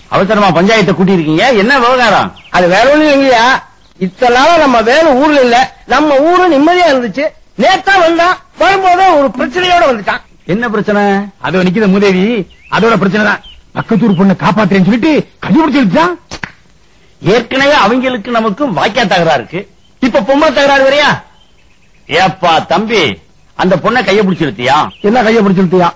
அவசரமா பஞ்சாயத்தை கூட்டி இருக்கீங்க என்ன விவகாரம் அது வேற ஒண்ணும் இல்லையா இத்தனை நாளா நம்ம வேலை ஊர்ல இல்ல நம்ம ஊரு நிம்மதியா இருந்துச்சு நேத்தா வந்தான் வரும்போது ஒரு பிரச்சனையோட வந்துட்டான் என்ன பிரச்சனை அதோ நிக்குது மூதேவி அதோட பிரச்சனை தான் பக்கத்தூர் பொண்ணை காப்பாத்துறேன்னு சொல்லிட்டு கண்டுபிடிச்சிருச்சான் ஏற்கனவே அவங்களுக்கு நமக்கும் வாக்கியா தகராறு இருக்கு இப்ப பொம்மை தகராறு வரையா ஏப்பா தம்பி அந்த பொண்ணை கைய பிடிச்சு இழுத்தியா என்ன கைய பிடிச்சிருத்தியா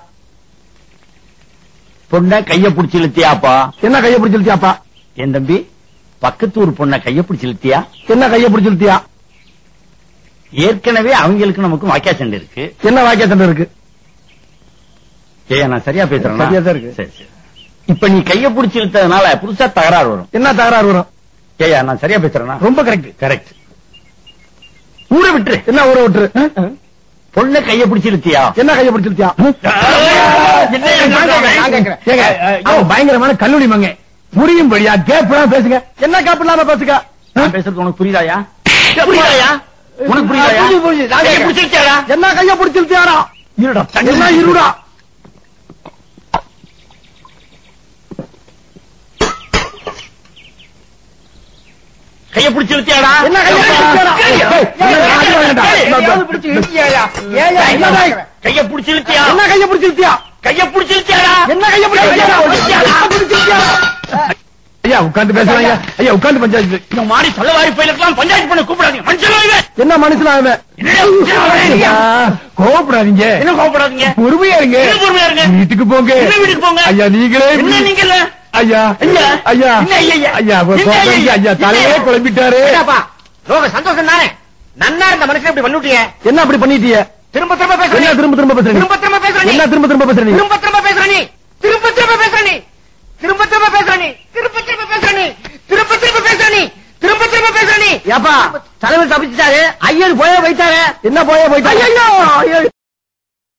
பொண்ணை கைய பிடிச்சு இழுத்தியாப்பா என்ன கைய பிடிச்சிருத்தியாப்பா என் தம்பி பக்கத்தூர் பொண்ணை கைய பிடிச்சு இழுத்தியா என்ன கைய பிடிச்சிருத்தியா ஏற்கனவே அவங்களுக்கு நமக்கும் வாக்கியா சண்டை இருக்கு என்ன வாக்கிய சண்டை இருக்கு ஏய் நான் சரியா பேசுறேன் சரியா தான் இருக்கு. சரி சரி இப்ப நீ கைய பிடிச்சு இழுத்ததுனால புதுசா தகராறு வரும் என்ன தகராறு வரும் ஏயா நான் சரியா பேசுறேனா ரொம்ப கரெக்ட் கரெக்ட் ஊரை விட்டுரு என்ன ஊரை விட்டுரு பொண்ணை கைய பிடிச்சு இழுத்தியா என்ன கைய பிடிச்சிருத்தியா நான் கேக்குறேன். ஏங்க, அவன் பயங்கரமான கல்லூரி மங்க புரியும்படியா கேப் பேசுங்க என்ன கேப் இல்லாம பேசுங்க நான் பேசுறது உனக்கு புரியுதாயா புரியுதாயா உனக்கு புரியுதாயா புரியுது, புரியுது. நான் கைய கேக்குறேன். பிடிச்சு இழுத்தியாடா என்ன கைய பிடிச்சிருத்தியாரா இருடா என்ன இருடா கைய பிடிச்சு இழுத்தியாடா என்ன கைய பிடிச்சிருத்தியாடா? கைய- ஏய், ஏய், அது வேண்டாம். எங்கேயாவது பிடிச்சு இழுத்தியாயா? ஏயா, என்ன என்ன டேய்? கைய பிடிச்சு இழுத்தியா என்ன கைய பிடிச்சிருத்தியா கைய பிடிச்சு இழுத்தியாடா என்ன கைய பிடிச்சிருத்தியா என்ன பிடிச்சிருத்தியா ஐயா உட்கார்ந்து பேசுறாங்க ஐயா உட்கார்ந்து பஞ்சாயத்து இந்த மாதிரி சொல்லவாரி பயிலுக்கெல்லாம் பஞ்சாயத்து பண்ண கூப்பிடாதீங்க மனுஷன் இவன். என்ன மனுஷனா அவன் என்னடா மனுஷனா அவன்? ஐயா, கோவப்படாதீங்க என்ன கோவப்படாதீங்க பொறுமையா இருங்க என்ன பொறுமையா இருங்க? வீட்டுக்கு போங்க என்ன வீட்டுக்கு போங்க? ஐயா நீங்களே என்ன இப்படி- நீங்க இல்ல ஐயா ஐயா. ஐயா என்ன ஐயா, ஐயா? ஐயா என்ன கோபம் ஐயா? ஐயா தலையே என்ன? குழம்பிட்டாரு என்னப்பா லோக சந்தோஷம் தானே நன்னா இருந்த மனுஷன் இப்படி பண்ணிட்டீங்க என்ன அப்படி பண்ணிட்டீங்க திரும்ப திரும்ப என்ன பேசுறீங்க திரும்ப திரும்ப பேசுறீங்க திரும்ப திரும்ப பேசுற நீ என்ன திரும்ப திரும்ப பேசுறீங்க திரும்ப திரும்ப பேசுற நீ திரும்ப திரும்ப பேசுற நீ திரும்ப திரும்ப பேசுற நீ திரும்ப திரும்ப பேசுற நீ திரும்ப திரும்ப பேசுற நீ திரும்ப திரும்ப பேசுற நீ ஏப்பா தலைவர் தப்பிச்சிட்டாரு ஐயர் போயே போயிட்டாரு என்ன போயே போயிட்டாரு ஐயோ